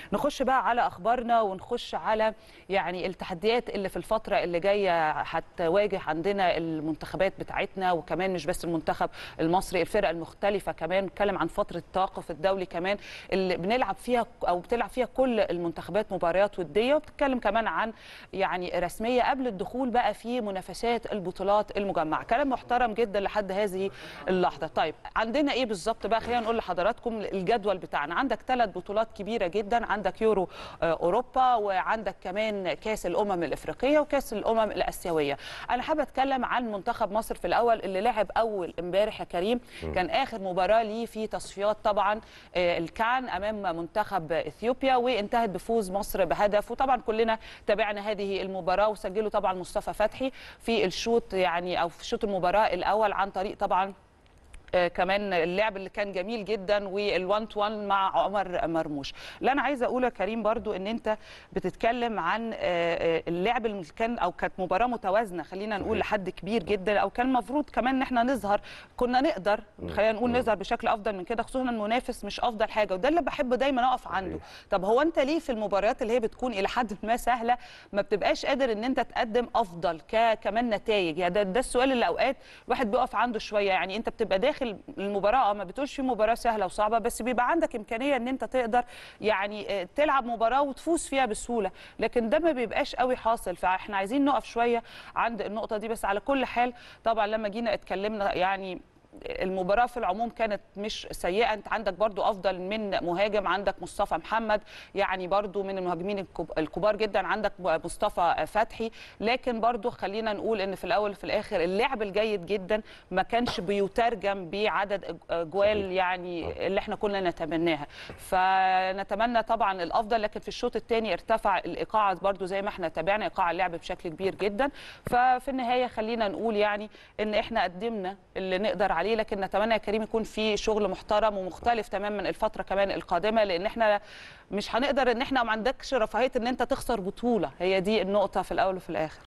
نخش بقى على اخبارنا ونخش على يعني التحديات اللي في الفتره اللي جايه هتواجه عندنا المنتخبات بتاعتنا وكمان مش بس المنتخب المصري الفرق المختلفه كمان نتكلم عن فتره التوقف الدولي كمان اللي بنلعب فيها او بتلعب فيها كل المنتخبات مباريات وديه وبتتكلم كمان عن يعني رسميه قبل الدخول بقى في منافسات البطولات المجمعه كلام محترم جدا لحد هذه اللحظه طيب عندنا ايه بالظبط بقى خلينا نقول لحضراتكم الجدول بتاعنا عندك ثلاث بطولات كبيره جدا عندك يورو اوروبا وعندك كمان كاس الامم الافريقيه وكاس الامم الاسيويه انا حابه اتكلم عن منتخب مصر في الاول اللي لعب اول امبارح يا كريم كان اخر مباراه ليه في تصفيات طبعا الكان امام منتخب اثيوبيا وانتهت بفوز مصر بهدف وطبعا كلنا تابعنا هذه المباراه وسجله طبعا مصطفى فتحي في الشوط يعني او في شوط المباراه الاول عن طريق طبعا آه كمان اللعب اللي كان جميل جدا والوان تو وان مع عمر مرموش اللي انا عايزه اقوله كريم برضو ان انت بتتكلم عن آه اللعب اللي كان او كانت مباراه متوازنه خلينا نقول لحد كبير جدا او كان المفروض كمان ان احنا نظهر كنا نقدر خلينا نقول نظهر بشكل افضل من كده خصوصا المنافس مش افضل حاجه وده اللي بحب دايما اقف عنده طب هو انت ليه في المباريات اللي هي بتكون الى حد ما سهله ما بتبقاش قادر ان انت تقدم افضل كمان نتائج يعني ده, ده السؤال اللي اوقات الواحد بيقف عنده شويه يعني انت بتبقى داخل داخل المباراه ما بتقولش في مباراه سهله وصعبه بس بيبقى عندك امكانيه ان انت تقدر يعني تلعب مباراه وتفوز فيها بسهوله لكن ده ما بيبقاش قوي حاصل فاحنا عايزين نقف شويه عند النقطه دي بس على كل حال طبعا لما جينا اتكلمنا يعني المباراه في العموم كانت مش سيئه انت عندك برضو افضل من مهاجم عندك مصطفى محمد يعني برضو من المهاجمين الكبار جدا عندك مصطفى فتحي لكن برضو خلينا نقول ان في الاول وفي الاخر اللعب الجيد جدا ما كانش بيترجم بعدد جوال يعني اللي احنا كنا نتمناها فنتمنى طبعا الافضل لكن في الشوط الثاني ارتفع الايقاع برضو زي ما احنا تابعنا ايقاع اللعب بشكل كبير جدا ففي النهايه خلينا نقول يعني ان احنا قدمنا اللي نقدر عليه لكن نتمنى يا كريم يكون في شغل محترم ومختلف تماما الفتره كمان القادمه لان احنا مش هنقدر ان احنا ما عندكش رفاهيه ان انت تخسر بطوله هي دي النقطه في الاول وفي الاخر